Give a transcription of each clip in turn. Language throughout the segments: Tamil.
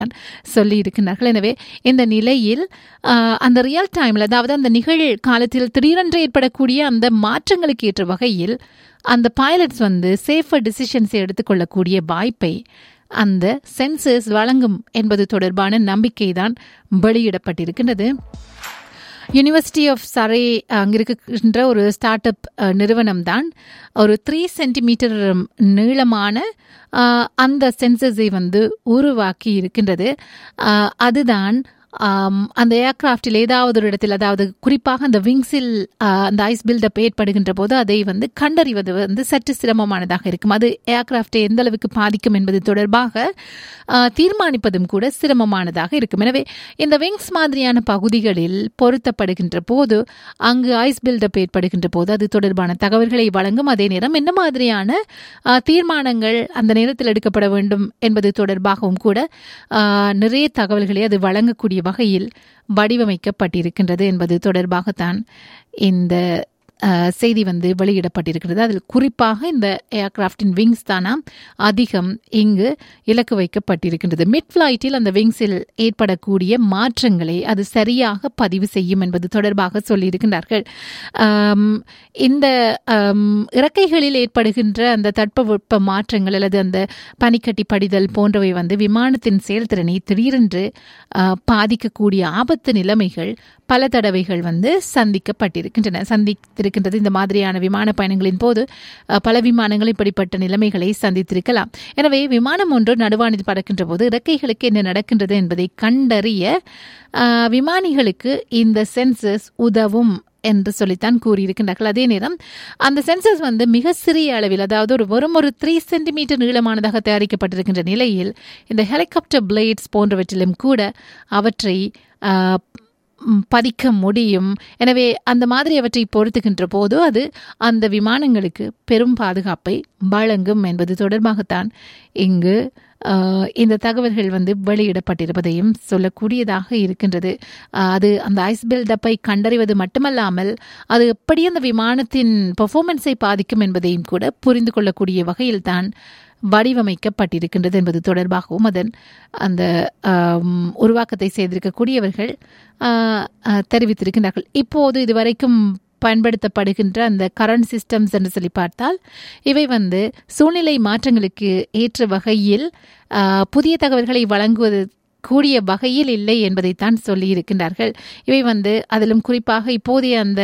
சொல்லி இருக்கின்றார்கள் எனவே இந்த நிலையில் ஆஹ், அந்த ரியல் டைமில் அதாவது அந்த நிகழ் காலத்தில் திடீரென்று ஏற்படக்கூடிய அந்த மாற்றங்களுக்கு ஏற்ற வகையில் அந்த பைலட்ஸ் வந்து சேஃபர் டிசிஷன்ஸை எடுத்துக்கொள்ளக்கூடிய வாய்ப்பை அந்த சென்சஸ் வழங்கும் என்பது தொடர்பான நம்பிக்கை தான் வெளியிடப்பட்டிருக்கின்றது யூனிவர்சிட்டி ஆஃப் சரே அங்கிருக்கின்ற ஒரு ஸ்டார்ட் அப் நிறுவனம் தான் ஒரு த்ரீ சென்டிமீட்டர் நீளமான அஹ், அந்த சென்சஸை வந்து உருவாக்கி இருக்கின்றது அஹ், அதுதான் ஆம், அந்த ஏர்கிராஃப்டில் ஏதாவது ஒரு இடத்தில் அதாவது குறிப்பாக அந்த விங்ஸில் அந்த ஐஸ் பில்டப் ஏற்படுகின்ற போது அதை வந்து கண்டறிவது வந்து சற்று சிரமமானதாக இருக்கும் அது ஏர்கிராஃப்டை எந்த அளவுக்கு பாதிக்கும் என்பது தொடர்பாக ஆ, தீர்மானிப்பதும் கூட சிரமமானதாக இருக்கும் எனவே இந்த விங்ஸ் மாதிரியான பகுதிகளில் பொருத்தப்படுகின்ற போது அங்கு ஐஸ் பில்டப் ஏற்படுகின்ற போது அது தொடர்பான தகவல்களை வழங்கும் அதே நேரம் என்ன மாதிரியான ஆ, தீர்மானங்கள் அந்த நேரத்தில் எடுக்கப்பட வேண்டும் என்பது தொடர்பாகவும் கூட ஆ, நிறைய தகவல்களை அது வழங்கக்கூடிய வகையில் வடிவமைக்கப்பட்டிருக்கின்றது என்பது தொடர்பாகத்தான் இந்த அஹ், செய்தி வந்து வெளியிடப்பட்டிருக்கிறது அதில் குறிப்பாக இந்த ஏர்கிராஃப்டின் விங்ஸ் தானா அதிகம் இங்கு இலக்கு வைக்கப்பட்டிருக்கின்றது மிட் ஃப்ளைட்டில் அந்த விங்ஸில் ஏற்படக்கூடிய மாற்றங்களை அது சரியாக பதிவு செய்யும் என்பது தொடர்பாக சொல்லியிருக்கின்றார்கள் ஆம், இந்த ஆம், இறக்கைகளில் ஏற்படுகின்ற அந்த தட்பவெப்ப மாற்றங்கள் அல்லது அந்த பனிக்கட்டி படிதல் போன்றவை வந்து விமானத்தின் செயல்திறனை திடீரென்று ஆ, பாதிக்கக்கூடிய ஆபத்து நிலைமைகள் பல தடவைகள் வந்து சந்திக்கப்பட்டிருக்கின்றன சந்தித்திருக்கின்றது இந்த மாதிரியான விமான பயணங்களின் போது அ, பல விமானங்கள் இப்படிப்பட்ட நிலைமைகளை சந்தித்திருக்கலாம் எனவே விமானம் ஒன்று நடுவானில் பறக்கின்ற போது இறக்கைகளுக்கு என்ன நடக்கின்றது என்பதை கண்டறிய அ, விமானிகளுக்கு இந்த சென்சஸ் உதவும் என்று சொல்லித்தான் கூறியிருக்கின்றார்கள் அதே நேரம் அந்த சென்சஸ் வந்து மிக சிறிய அளவில் அதாவது ஒரு வெறும் ஒரு த்ரீ சென்டிமீட்டர் நீளமானதாக தயாரிக்கப்பட்டிருக்கின்ற நிலையில் இந்த ஹெலிகாப்டர் பிளேட்ஸ் போன்றவற்றிலும் கூட அவற்றை ஆ, ம், பதிக்க முடியும் எனவே அந்த மாதிரி அவற்றை பொருத்துகின்ற போது அது அந்த விமானங்களுக்கு பெரும் பாதுகாப்பை வழங்கும் என்பது தொடர்பாகத்தான் இங்கு ஆஹ், இந்த தகவல்கள் வந்து வெளியிடப்பட்டிருப்பதையும் சொல்லக்கூடியதாக இருக்கின்றது ஆஹ், அது அந்த ஐஸ் பில்டப்பை கண்டறிவது மட்டுமல்லாமல் அது எப்படி அந்த விமானத்தின் பெர்ஃபார்மன்ஸை பாதிக்கும் என்பதையும் கூட புரிந்து கொள்ளக்கூடிய வகையில்தான் வடிவமைக்கப்பட்டிருக்கின்றது என்பது தொடர்பாகவும் அதன் அந்த ஆம், உருவாக்கத்தை செய்திருக்கக்கூடியவர்கள் ஆ, ஆ, தெரிவித்திருக்கின்றார்கள் இப்போது இதுவரைக்கும் பயன்படுத்தப்படுகின்ற அந்த கரண்ட் சிஸ்டம்ஸ் என்று சொல்லி பார்த்தால் இவை வந்து சூழ்நிலை மாற்றங்களுக்கு ஏற்ற வகையில் ஆ, புதிய தகவல்களை வழங்குவது கூடிய வகையில் இல்லை என்பதைத்தான் சொல்லி இருக்கின்றார்கள் இவை வந்து அதிலும் குறிப்பாக இப்போதைய அந்த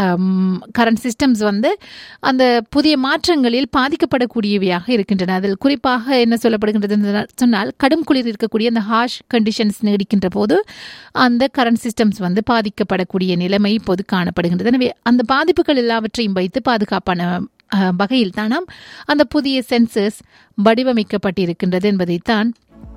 கரண்ட் சிஸ்டம்ஸ் வந்து அந்த புதிய மாற்றங்களில் பாதிக்கப்படக்கூடியவையாக இருக்கின்றன அதில் குறிப்பாக என்ன சொல்லப்படுகின்றது என்று சொன்னால் கடும் குளிர் இருக்கக்கூடிய அந்த ஹார்ஷ் கண்டிஷன்ஸ் நீடிக்கின்ற போது அந்த கரண்ட் சிஸ்டம்ஸ் வந்து பாதிக்கப்படக்கூடிய நிலைமை இப்போது காணப்படுகின்றது எனவே அந்த பாதிப்புகள் எல்லாவற்றையும் வைத்து பாதுகாப்பான அஹ், வகையில் தானாம் அந்த புதிய சென்சஸ் வடிவமைக்கப்பட்டிருக்கின்றது என்பதைத்தான்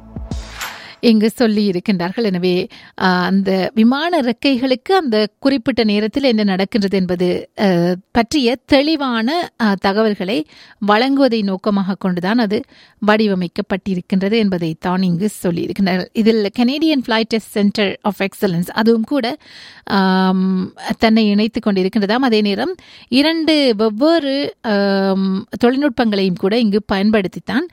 இங்கு சொல்லி இருக்கின்றார்கள் எனவே ஆஹ், அந்த விமான இறக்கைகளுக்கு அந்த குறிப்பிட்ட நேரத்தில் என்ன நடக்கின்றது என்பது ஆஹ், பற்றிய தெளிவான ஆஹ், தகவல்களை வழங்குவதை நோக்கமாக கொண்டுதான் அது வடிவமைக்கப்பட்டிருக்கின்றது என்பதை தான் இங்கு சொல்லி இருக்கின்றார்கள் இதில் Canadian flight test center of excellence அதுவும் கூட ஆம், தன்னை இணைத்துக் கொண்டிருக்கின்றதாம் அதே நேரம் இரண்டு வெவ்வேறு ஆம், தொழில்நுட்பங்களையும் கூட இங்கு பயன்படுத்தித்தான்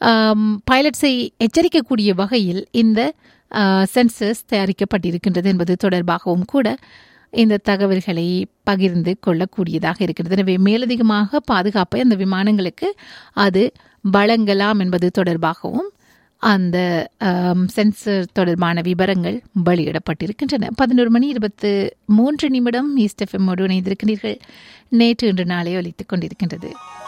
பைலட்ஸை எச்சரிக்கக்கூடிய வகையில் இந்த சென்சஸ் தயாரிக்கப்பட்டிருக்கின்றது என்பது தொடர்பாகவும் கூட இந்த தகவல்களை பகிர்ந்து கொள்ளக்கூடியதாக இருக்கிறது எனவே மேலதிகமாக பாதுகாப்பை அந்த விமானங்களுக்கு அது வழங்கலாம் என்பது தொடர்பாகவும் அந்த ஆம், சென்சர் தொடர்பான விவரங்கள் வெளியிடப்பட்டிருக்கின்றன பதினோரு மணி இருபத்து மூன்று நிமிடம் ஈஸ்ட் எஃப்எம்மோடு இணைந்திருக்கிறீர்கள் நேற்று இன்று நாளை ஒலித்துக் கொண்டிருக்கின்றது